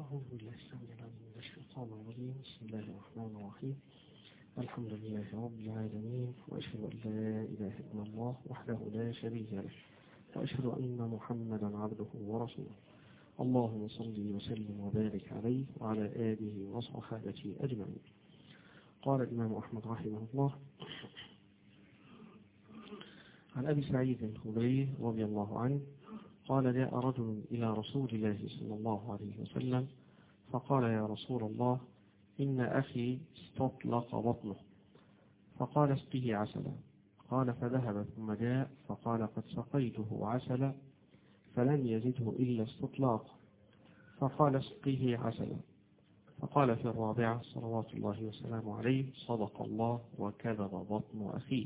أعوذ بالله السميع العليم من الشيطان الرجيم بسم الله الرحمن الرحيم الحمد لله رب العالمين وأشهد أن لا إله إلا الله وحده لا شريك له وأشهد أن محمدا عبده ورسوله اللهم صل وسلم وبارك عليه وعلى آله وصحابته أجمعين قال الإمام أحمد رحمه الله عن أبي سعيد الخدري رضي الله عنه قال جاء رجل إلى رسول الله صلى الله عليه وسلم فقال يا رسول الله إن أخي استطلق بطنه فقال اسقه عسلا قال فذهب ثم جاء فقال قد سقيته عسلا فلم يزده إلا استطلاق فقال اسقه عسلا فقال في الرابعة صلوات الله وسلامه عليه صدق الله وكذب بطن أخيه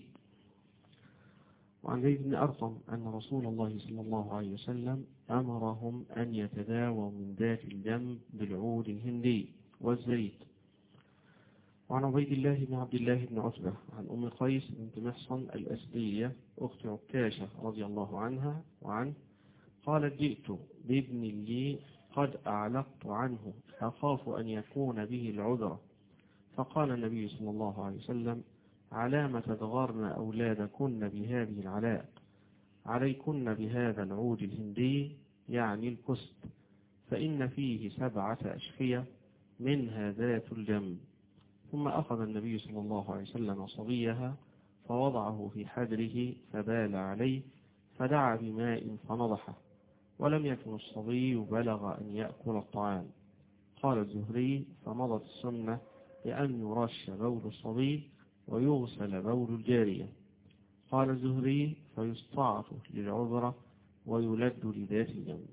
وعن زيد بن أرقم أن رسول الله صلى الله عليه وسلم أمرهم أن يتداووا من ذات الجنب بالعود الهندي والزيت وعن عبيد الله بن عبد الله بن عتبة عن أم قيس بنت محصن الأسدية أخت عكاشة رضي الله عنها وعن قالت جئت بابن لي قد أعلقت عنه أخاف أن يكون به العذر فقال النبي صلى الله عليه وسلم علام تدغرن أولادكن بهذه العلاء عليكن بهذا العود الهندي يعني الكست فإن فيه سبعة أشفية منها ذات الجنب ثم أخذ النبي صلى الله عليه وسلم صبيها فوضعه في حجره فبال عليه فدعا بماء فنضحه ولم يكن الصبي بلغ أن يأكل الطعام قال الزهري فمضت السنة بأن يرش بول الصبي ويغسل بول الجارية قال الزهري فيستعط للعذرة ويلد لذات الجنب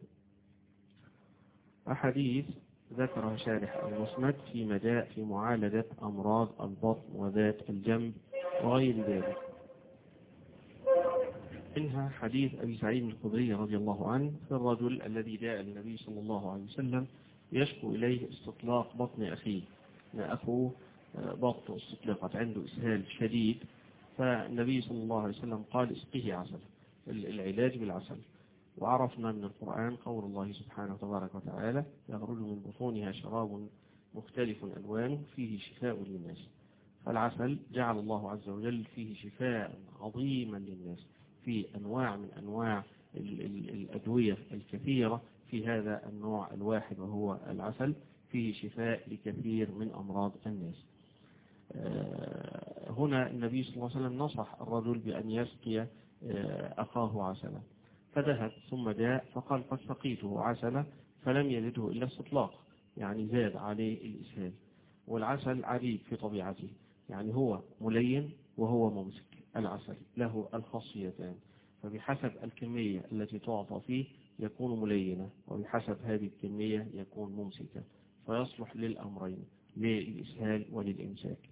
أحاديث ذكرها شارح المسند فيما جاء في معالجة أمراض البطن وذات الجنب وغير ذلك منها حديث أبي سعيد الخدري رضي الله عنه في الرجل الذي جاء للنبي صلى الله عليه وسلم يشكو إليه استطلاق بطن أخيه أن أخوه بطن استطلقت عنده إسهال شديد فالنبي صلى الله عليه وسلم قال اسقه عسل العلاج بالعسل وعرفنا من القرآن قول الله سبحانه تبارك وتعالى يخرج من بطونها شراب مختلف ألوانه فيه شفاء للناس فالعسل جعل الله عز وجل فيه شفاء عظيما للناس في أنواع من أنواع ال ال الأدوية الكثيرة في هذا النوع الواحد وهو العسل فيه شفاء لكثير من أمراض الناس هنا النبي صلى الله عليه وسلم نصح الرجل بأن يسقي أخاه عسلا فذهب ثم جاء فقال قد سقيته عسلا فلم يلده إلا استطلاق يعني زاد عليه الإسهال والعسل عجيب في طبيعته يعني هو ملين وهو ممسك العسل له الخاصيتان فبحسب الكمية التي تعطى فيه يكون ملينا وبحسب هذه الكمية يكون ممسكا فيصلح للأمرين للإسهال وللإمساك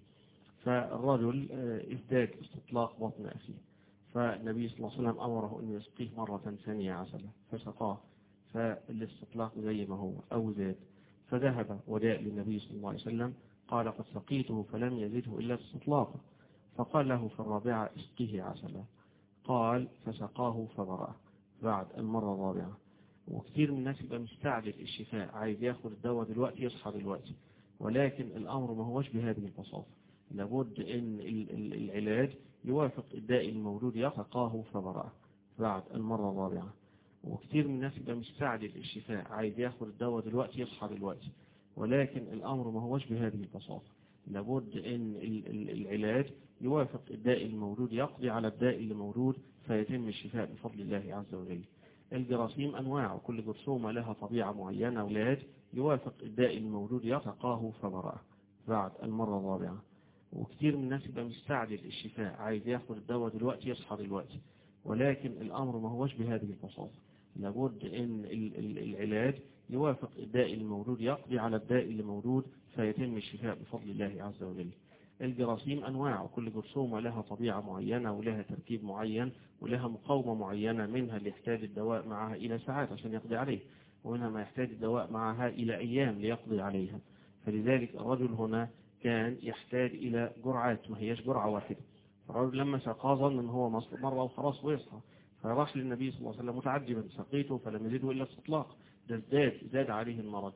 فالرجل ازداد استطلاق بطن أخيه فالنبي صلى الله عليه وسلم أمره أن يسقيه مرة ثانية عسلا فسقاه فالاستطلاق زي ما هو أو زاد فذهب وجاء للنبي صلى الله عليه وسلم قال قد سقيته فلم يزده إلا استطلاقا فقال له في الرابعة اسقيه عسلا قال فسقاه فبرأه بعد المرة الرابعة وكثير من الناس يبقى مستعجل الشفاء عايز ياخد الدواء دلوقتي يصحى دلوقتي ولكن الأمر ما هوش بهذه البساطة لابد ان العلاج يوافق الداء الموجود يسقاه فبرأه بعد المرة الرابعة وكثير من الناس يبقى مستعجل الشفاء عايز ياخد الدواء دلوقتي يصحى دلوقتي ولكن الأمر ما هوش بهذه البساطة لابد ان العلاج يوافق الداء الموجود يقضي على الداء اللي موجود فيتم الشفاء بفضل الله عز وجل الجراثيم أنواع وكل جرثومة لها طبيعة معينة علاج يوافق الداء الموجود يسقاه فبرأه بعد المرة الرابعة وكثير من الناس يبقى مستعجل الشفاء عايز ياخد الدواء دلوقتي يصحى دلوقتي ولكن الأمر ما هوش بهذه البساطة لابد ان العلاج يوافق الداء الموجود يقضي على الداء اللي موجود فيتم الشفاء بفضل الله عز وجل الجراثيم أنواع وكل جرثومة لها طبيعة معينة ولها تركيب معين ولها مقاومة معينة منها اللي يحتاج الدواء معها إلى ساعات عشان يقضي عليه ومنها ما يحتاج الدواء معها إلى أيام ليقضي عليها فلذلك الرجل هنا كان يحتاج إلى جرعات ما هيش جرعة واحدة فالرجل لما سقى ظن ان هو مرة وخلاص ويصحى فراح للنبي صلى الله عليه وسلم متعجبا سقيته فلم يزده إلا استطلاق ده ازداد زاد عليه المرض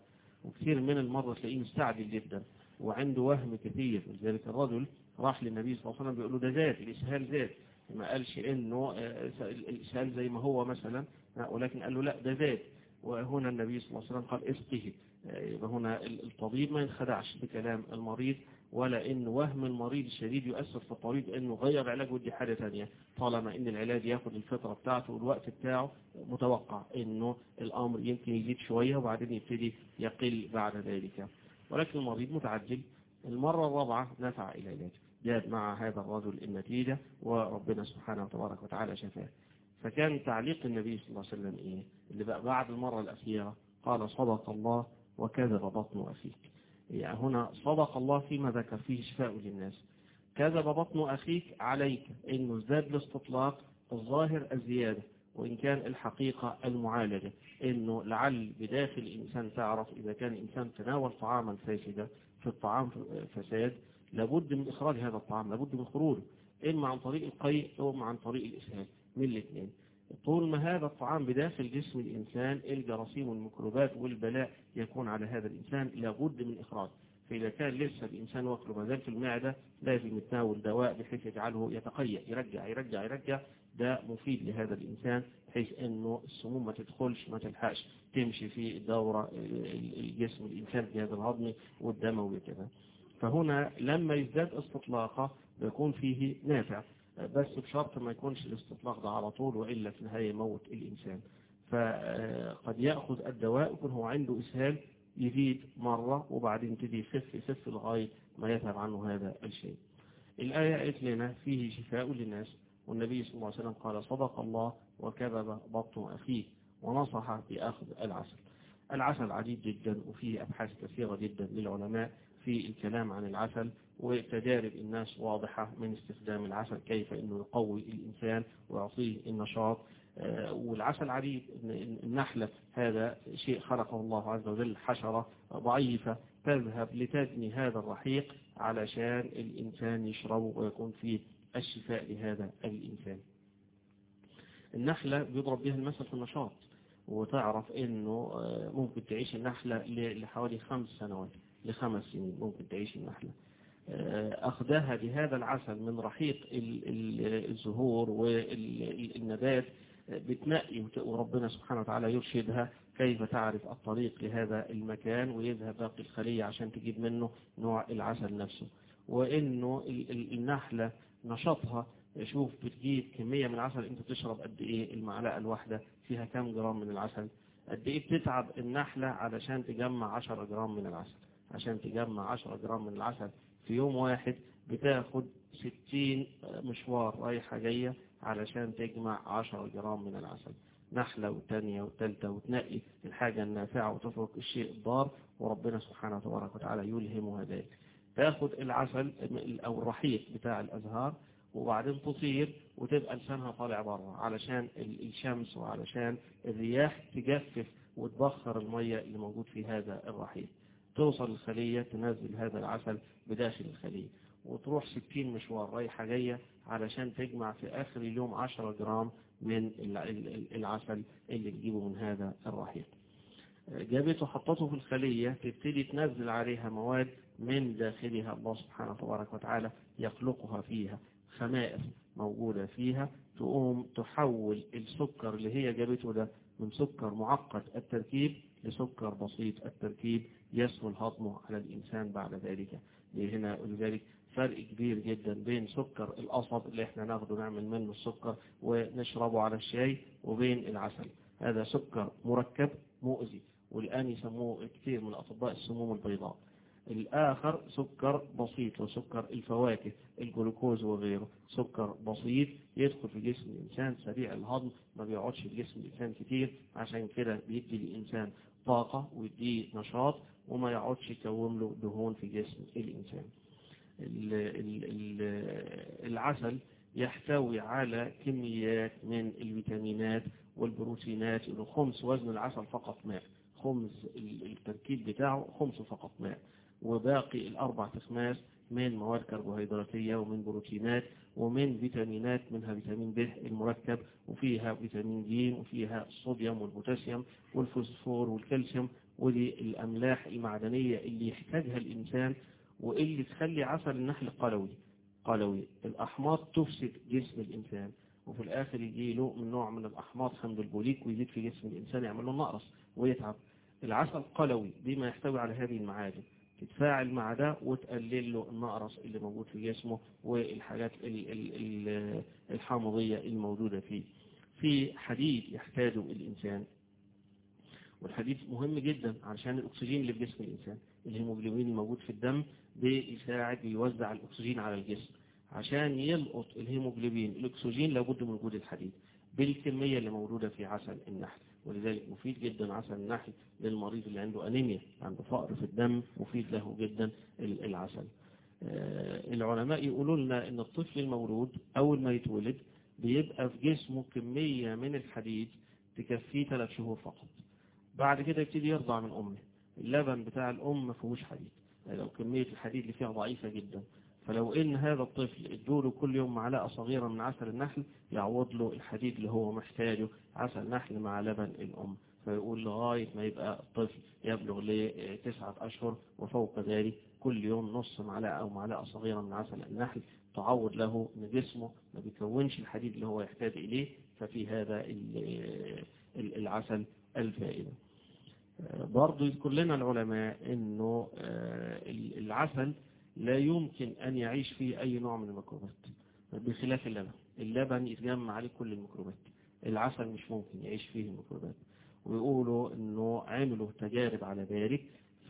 وكثير من المرة تلاقيه مستعجل جدا وعنده وهم كثير لذلك الرجل راح للنبي صلى الله عليه وسلم بيقول له ده زاد الإسهال زاد ما قالش إنه الإسهال زي ما هو مثلا ولكن قال له لا ده زاد وهنا النبي صلى الله عليه وسلم قال اسقه يبقى هنا الطبيب ما ينخدعش بكلام المريض ولا ان وهم المريض الشديد يؤثر في الطبيب انه غير علاج ودي حاجة تانية طالما ان العلاج ياخد الفترة بتاعته والوقت بتاعه متوقع انه الامر يمكن يزيد شوية وبعدين يبتدي يقل بعد ذلك ولكن المريض متعجل المرة الرابعة نفع العلاج جاب مع هذا الرجل النتيجة وربنا سبحانه وتبارك وتعالى شفاه فكان تعليق النبي صلى الله عليه وسلم ايه اللي بقى بعد المرة الأخيرة قال صدق الله وكذب بطن أخيك يعني هنا صدق الله فيما ذكر فيه شفاء للناس كذب بطن أخيك عليك إنه ازداد الاستطلاق الظاهر الزيادة وإن كان الحقيقة المعالجة إنه لعل بداخل الإنسان تعرف إذا كان الإنسان تناول طعاما فاسدا في الطعام فساد لابد من إخراج هذا الطعام لابد من خروجه إما عن طريق القيء أو عن طريق الإسهال من الاثنين طول ما هذا الطعام بداخل جسم الإنسان الجراثيم والميكروبات والبلاء يكون على هذا الإنسان لابد من إخراج فإذا كان لسه الإنسان واكله ما زال في المعدة لازم يتناول دواء بحيث يجعله يتقيأ يرجع يرجع يرجع ده مفيد لهذا الإنسان بحيث أنه السموم ما تدخلش ما تلحقش تمشي في الدورة الجسم الإنسان في هذا الهضمي والدموي كده فهنا لما يزداد استطلاقه بيكون فيه نافع بس بشرط ما يكونش الاستطلاق ده على طول وإلا في النهاية يموت الإنسان فقد يأخذ الدواء يكون هو عنده إسهال يزيد مرة وبعدين تدي يخف يخف لغاية ما يذهب عنه هذا الشيء الآية قالت لنا فيه شفاء للناس والنبي صلى الله عليه وسلم قال صدق الله وكذب بطن أخيه ونصح بأخذ العسل العسل عديد جدا وفيه أبحاث كثيرة جدا للعلماء في الكلام عن العسل وتجارب الناس واضحة من استخدام العسل كيف أنه يقوي الإنسان ويعطيه النشاط والعسل عديد النحلة هذا شيء خلقه الله عز وجل حشرة ضعيفة تذهب لتبني هذا الرحيق علشان الإنسان يشربه ويكون فيه الشفاء لهذا الإنسان النحلة بيضرب بها المثل في النشاط وتعرف انه ممكن تعيش النحلة لحوالي خمس سنوات لخمس سنين ممكن تعيش النحلة أخذها بهذا العسل من رحيق الزهور والنبات بتنقي وربنا سبحانه وتعالى يرشدها كيف تعرف الطريق لهذا المكان ويذهب باقي الخلية عشان تجيب منه نوع العسل نفسه وإنه النحلة نشاطها شوف بتجيب كمية من العسل انت تشرب قد ايه المعلقة الواحدة فيها كم جرام من العسل قد ايه بتتعب النحلة علشان تجمع 10 جرام من العسل عشان تجمع 10 جرام من العسل في يوم واحد بتاخد 60 مشوار رايحة جاية علشان تجمع 10 جرام من العسل نحلة والتانية والتالتة وتنقي الحاجة النافعة وتترك الشيء الضار وربنا سبحانه وتبارك وتعالى يلهمها ذلك تاخد العسل او الرحيق بتاع الازهار وبعدين تطير وتبقى لسانها طالع بره علشان الشمس وعلشان الرياح تجفف وتبخر المية اللي موجود في هذا الرحيق توصل الخلية تنزل هذا العسل بداخل الخلية وتروح 60 مشوار رايحة جاية علشان تجمع في آخر اليوم 10 جرام من العسل اللي تجيبه من هذا الرحيق جابته حطته في الخلية تبتدي تنزل عليها مواد من داخلها الله سبحانه وتبارك وتعالى يخلقها فيها خمائر موجودة فيها تقوم تحول السكر اللي هي جابته ده من سكر معقد التركيب لسكر بسيط التركيب يسهل هضمه على الإنسان بعد ذلك هنا ولذلك فرق كبير جدا بين سكر القصب اللي احنا ناخده نعمل منه السكر ونشربه على الشاي وبين العسل هذا سكر مركب مؤذي والآن يسموه كثير من أطباء السموم البيضاء الآخر سكر بسيط وسكر الفواكه الجلوكوز وغيره سكر بسيط يدخل في جسم الإنسان سريع الهضم ما بيقعدش في جسم الإنسان كتير عشان كده بيدي الإنسان طاقة ويديه نشاط وما يقعدش يكون له دهون في جسم الإنسان ال ال ال العسل يحتوي على كميات من الفيتامينات والبروتينات خمس وزن العسل فقط ماء خمس التركيب بتاعه خمس فقط ماء وباقي الأربع تخماس من مواد كربوهيدراتية ومن بروتينات ومن فيتامينات منها فيتامين ب المركب وفيها فيتامين ج وفيها الصوديوم والبوتاسيوم والفوسفور والكالسيوم ودي الأملاح المعدنية اللي يحتاجها الإنسان واللي تخلي عسل النحل قلوي قلوي الأحماض تفسد جسم الإنسان وفي الآخر يجي له من نوع من الأحماض حمض البوليك ويزيد في جسم الإنسان يعمل له نقرس ويتعب العسل قلوي بما يحتوي على هذه المعادن تتفاعل مع ده وتقلل له النقرس اللي موجود في جسمه والحاجات الحامضية الموجودة فيه في حديد يحتاجه الإنسان والحديد مهم جدا عشان الأكسجين اللي في جسم الإنسان الهيموجلوبين الموجود في الدم بيساعد بيوزع الأكسجين على الجسم عشان يلقط الهيموجلوبين الأكسجين لابد من وجود الحديد بالكمية اللي موجودة في عسل النحل ولذلك مفيد جدا عسل النحل للمريض اللي عنده أنيميا عنده فقر في الدم مفيد له جدا العسل العلماء يقولوا لنا ان الطفل المولود أول ما يتولد بيبقى في جسمه كمية من الحديد تكفيه ثلاث شهور فقط بعد كده يبتدي يرضع من أمه اللبن بتاع الأم ما فيهوش حديد لو كمية الحديد اللي فيها ضعيفة جدا فلو ان هذا الطفل ادوله كل يوم معلقة صغيرة من عسل النحل يعوض له الحديد اللي هو محتاجه عسل نحل مع لبن الأم فيقول لغاية ما يبقى الطفل يبلغ لتسعة أشهر وفوق ذلك كل يوم نص معلقة أو معلقة صغيرة من عسل النحل تعوض له ان جسمه ما بيكونش الحديد اللي هو يحتاج إليه ففي هذا العسل الفائدة برضو يذكر لنا العلماء انه العسل لا يمكن ان يعيش فيه اي نوع من الميكروبات بخلاف اللبن اللبن يتجمع عليه كل الميكروبات العسل مش ممكن يعيش فيه الميكروبات ويقولوا انه عملوا تجارب على ذلك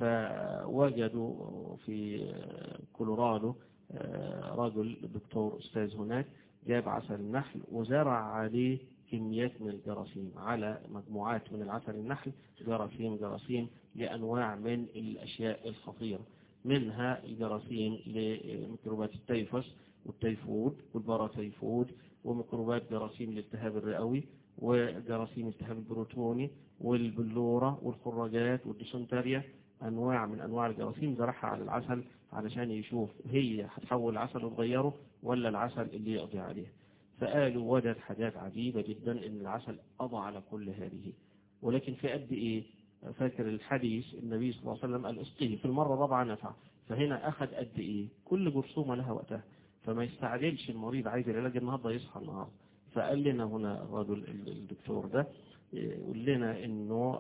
فوجدوا في كولورادو رجل دكتور استاذ هناك جاب عسل النحل وزرع عليه كميات من الجراثيم على مجموعات من العسل النحل جراثيم جراثيم لأنواع من الأشياء الخطيرة منها الجراثيم لميكروبات التيفوس والتيفود والباراتيفود وميكروبات جراثيم الالتهاب الرئوي وجراثيم الالتهاب البروتوني والبلورة والخراجات والديسنتريا أنواع من أنواع الجراثيم زرعها على العسل علشان يشوف هي هتحول العسل وتغيره ولا العسل اللي يقضي عليه فقالوا وجد حاجات عجيبة جدا ان العسل قضى على كل هذه ولكن في قد ايه فاكر الحديث النبي صلى الله عليه وسلم قال اسقيه في المرة الرابعة نفع فهنا اخذ قد ايه كل جرثومة لها وقتها فما يستعجلش المريض عايز العلاج النهاردة يصحى النهاردة فقال لنا هنا الرجل الدكتور ده يقول لنا انه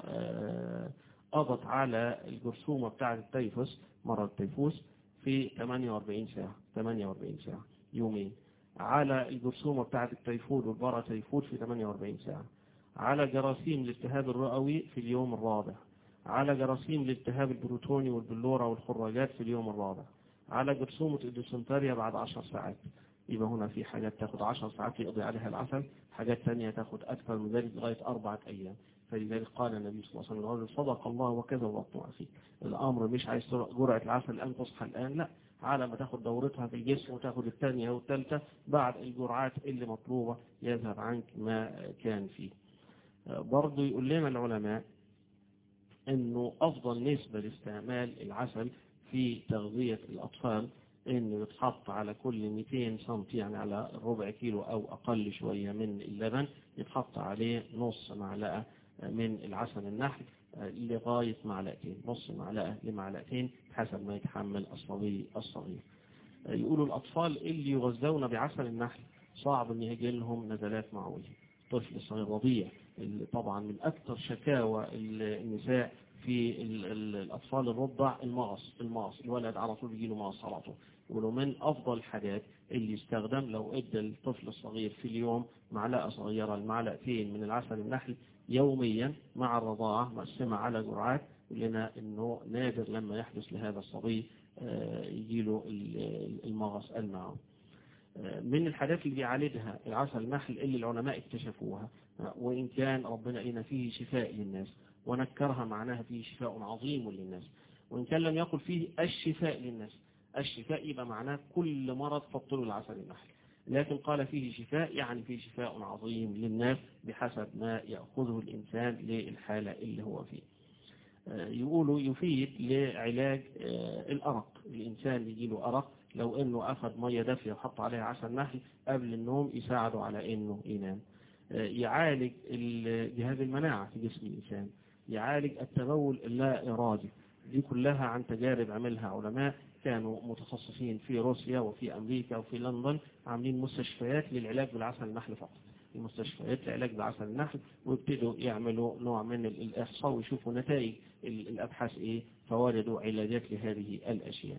قضت على الجرثومة بتاعة التيفوس مرض التيفوس في 48 ساعة 48 ساعة يومين على الجرثومة بتاعة التيفود والباراتيفود في 48 ساعة على جراثيم الالتهاب الرئوي في اليوم الرابع على جراثيم الالتهاب البروتوني والبلورة والخراجات في اليوم الرابع على جرثومة الديسنتريا بعد 10 ساعات يبقى هنا في حاجات تاخد 10 ساعات يقضي عليها العسل حاجات ثانية تاخد أكثر من ذلك لغاية أربعة أيام فلذلك قال النبي صلى الله عليه وسلم الرجل صدق الله وكذب بطن أخيه الأمر مش عايز جرعة العسل الآن تصحى الآن لا على ما تاخد دورتها في الجسم وتاخد الثانية والثالثة بعد الجرعات اللي مطلوبة يذهب عنك ما كان فيه برضو يقول لنا العلماء انه افضل نسبة لاستعمال العسل في تغذية الاطفال انه يتحط على كل 200 سم يعني على ربع كيلو او اقل شوية من اللبن يتحط عليه نص معلقة من العسل النحل لغاية معلقتين نص معلقة لمعلقتين حسب ما يتحمل الصبي الصغير يقولوا الأطفال اللي يغذون بعسل النحل صعب ان يجي لهم نزلات معوية طفل صغير رضيع طبعا من أكثر شكاوى النساء في الأطفال الرضع المغص المغص الولد على طول بيجي له مغص على طول يقولوا من أفضل الحاجات اللي يستخدم لو ادى الطفل الصغير في اليوم معلقة صغيرة المعلقتين من العسل النحل يوميا مع الرضاعة مقسمة على جرعات لنا انه نادر لما يحدث لهذا الصبي يجيله المغص المعوي من الحاجات اللي بيعالجها العسل النحل اللي العلماء اكتشفوها وإن كان ربنا لنا فيه شفاء للناس ونكرها معناها فيه شفاء عظيم للناس وإن كان لم يقل فيه الشفاء للناس الشفاء يبقى معناه كل مرض فضلوا العسل النحل لكن قال فيه شفاء يعني فيه شفاء عظيم للناس بحسب ما يأخذه الإنسان للحالة اللي هو فيه يقولوا يفيد لعلاج الأرق الإنسان يجي له أرق لو أنه أخذ مية دافية وحط عليها عسل نحل قبل النوم يساعده على أنه ينام يعالج جهاز المناعة في جسم الإنسان يعالج التبول اللا إرادي دي كلها عن تجارب عملها علماء كانوا متخصصين في روسيا وفي أمريكا وفي لندن عاملين مستشفيات للعلاج بالعسل النحل فقط المستشفيات لعلاج بعسل النحل وابتدوا يعملوا نوع من الإحصاء ويشوفوا نتائج الأبحاث إيه فوجدوا علاجات لهذه الأشياء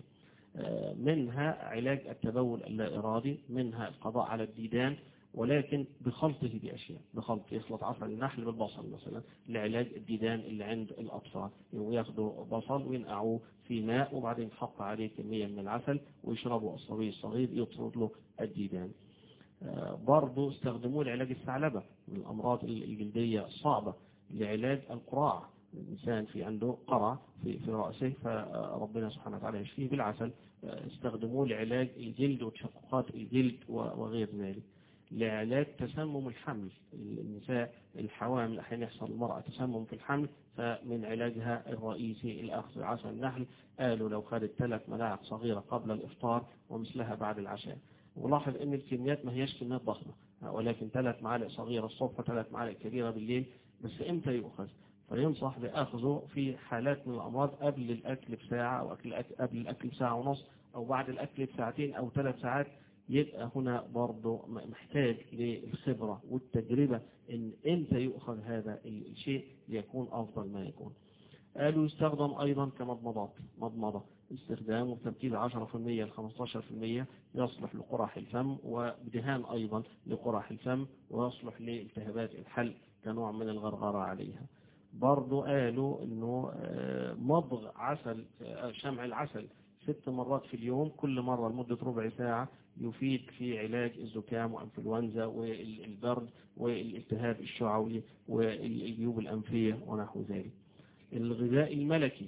منها علاج التبول اللا إرادي منها القضاء على الديدان ولكن بخلطه بأشياء بخلط يخلط عسل النحل بالبصل مثلا لعلاج الديدان اللي عند الأطفال ياخدوا بصل وينقعوه في ماء وبعدين يحط عليه كمية من العسل ويشربوا الصبي الصغير يطرد له الديدان برضو استخدموه لعلاج الثعلبة من الأمراض الجلدية الصعبة لعلاج القراع الإنسان في عنده قرع في, في رأسه فربنا سبحانه وتعالى يشفيه بالعسل استخدموه لعلاج الجلد وتشققات الجلد وغير ذلك لعلاج تسمم الحمل النساء الحوامل أحيانا يحصل المرأة تسمم في الحمل فمن علاجها الرئيسي الأخذ عسل النحل قالوا لو خدت ثلاث ملاعق صغيرة قبل الإفطار ومثلها بعد العشاء ولاحظ ان الكميات ما هيش كميات ضخمة ولكن ثلاث معالق صغيرة الصبح وثلاث معالق كبيرة بالليل بس امتى يؤخذ فينصح بأخذه في حالات من الأمراض قبل الأكل بساعة أو أكل قبل الأكل بساعة ونص أو بعد الأكل بساعتين أو ثلاث ساعات يبقى هنا برضه محتاج للخبرة والتجربة ان امتى يؤخذ هذا الشيء ليكون أفضل ما يكون قالوا يستخدم أيضا كمضمضات مضمضة استخدامه بتركيز 10% ل 15% يصلح لقرح الفم وبدهان أيضا لقرح الفم ويصلح لالتهابات الحلق كنوع من الغرغرة عليها برضو قالوا انه مضغ عسل شمع العسل ست مرات في اليوم كل مرة لمدة ربع ساعة يفيد في علاج الزكام وانفلونزا والبرد والالتهاب الشعوي والجيوب الأنفية ونحو ذلك الغذاء الملكي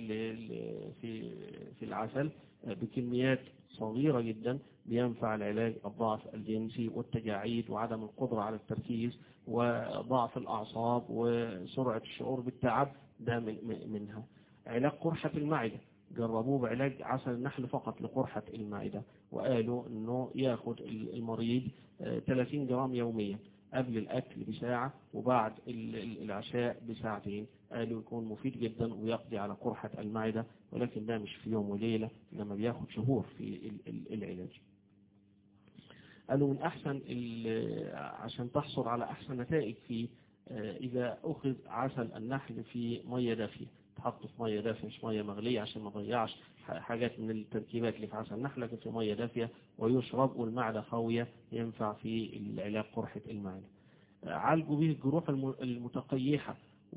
في في العسل بكميات صغيرة جدا بينفع العلاج الضعف الجنسي والتجاعيد وعدم القدرة على التركيز وضعف الأعصاب وسرعة الشعور بالتعب ده منها علاج قرحة المعدة جربوه بعلاج عسل النحل فقط لقرحة المعدة وقالوا انه ياخد المريض 30 جرام يوميا قبل الأكل بساعة وبعد العشاء بساعتين قالوا يكون مفيد جدا ويقضي على قرحة المعدة ولكن ده مش في يوم وليلة لما بياخد شهور في العلاج قالوا من أحسن عشان تحصل على أحسن نتائج في إذا أخذ عسل النحل في مية دافية تحط في مية دافية مش مية مغلية عشان ما تضيعش حاجات من التركيبات اللي في عسل النحل لكن في مية دافية ويشرب والمعدة خاوية ينفع في العلاج قرحة المعدة عالجوا به الجروح المتقيحة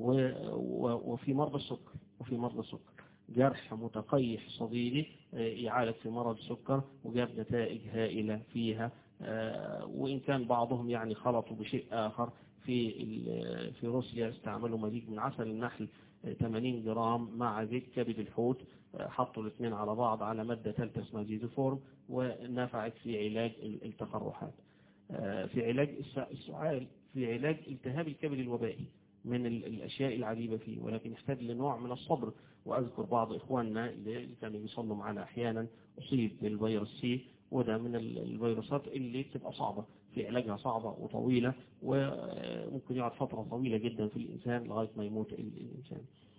وفي مرضى السكر وفي مرضى السكر جرح متقيح صديدي يعالج في مرض السكر وجاب نتائج هائلة فيها وإن كان بعضهم يعني خلطوا بشيء آخر في في روسيا استعملوا مزيج من عسل النحل 80 جرام مع زيت كبد الحوت حطوا الاثنين على بعض على مادة ثالثة اسمها زيزوفورم ونفعت في علاج التقرحات في علاج السعال في علاج التهاب الكبد الوبائي من الأشياء العجيبة فيه ولكن يحتاج لنوع من الصبر وأذكر بعض إخواننا اللي كانوا بيصلوا معنا أحيانا أصيب بالفيروس سي وده من الفيروسات اللي بتبقى صعبة في علاجها صعبة وطويلة وممكن يقعد فترة طويلة جدا في الإنسان لغاية ما يموت الإنسان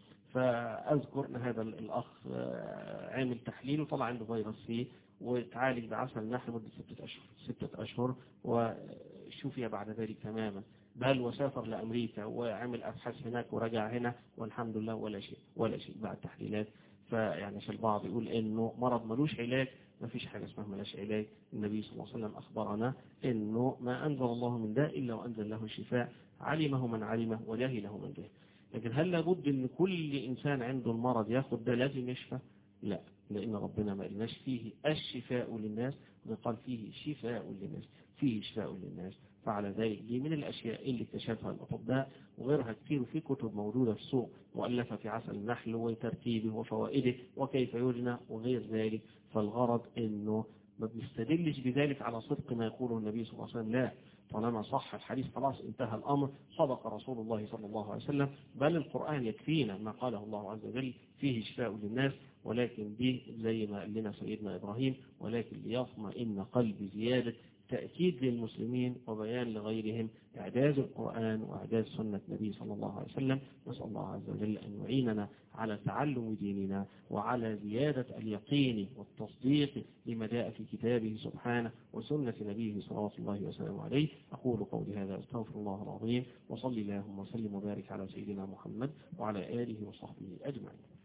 فأذكر أن هذا الأخ عامل تحليل وطلع عنده فيروس سي وتعالج بعسل النحل مدة ستة أشهر ستة أشهر وشفي بعد ذلك تماما بل وسافر لأمريكا وعمل أبحاث هناك ورجع هنا والحمد لله ولا شيء ولا شيء بعد تحليلات فيعني عشان البعض يقول انه مرض ملوش علاج ما فيش حاجة اسمها ملاش علاج النبي صلى الله عليه وسلم أخبرنا انه ما أنزل الله من داء إلا وأنزل له الشفاء علمه من علمه وجهله من جهل لكن هل لابد ان كل إنسان عنده المرض ياخد ده لازم يشفى لا لأن ربنا ما قلناش فيه الشفاء للناس قال فيه شفاء للناس فيه شفاء للناس فعلى ذلك دي من الأشياء اللي اكتشفها الأطباء وغيرها كتير في كتب موجودة في السوق مؤلفة في عسل النحل وتركيبه وفوائده وكيف يجنى وغير ذلك فالغرض انه ما بنستدلش بذلك على صدق ما يقوله النبي صلى الله عليه وسلم لا طالما صح الحديث خلاص انتهى الأمر صدق رسول الله صلى الله عليه وسلم بل القرآن يكفينا ما قاله الله عز وجل فيه شفاء للناس ولكن دي زي ما قال لنا سيدنا إبراهيم ولكن ليطمئن قلبي زيادة تأكيد للمسلمين وبيان لغيرهم إعداد القرآن وإعداد سنة النبي صلى الله عليه وسلم نسأل الله عز وجل أن يعيننا على تعلم ديننا وعلى زيادة اليقين والتصديق لما جاء في كتابه سبحانه وسنة نبيه صلى الله وسلم عليه أقول قولي هذا أستغفر الله العظيم وصلي اللهم وسلم وبارك على سيدنا محمد وعلى آله وصحبه أجمعين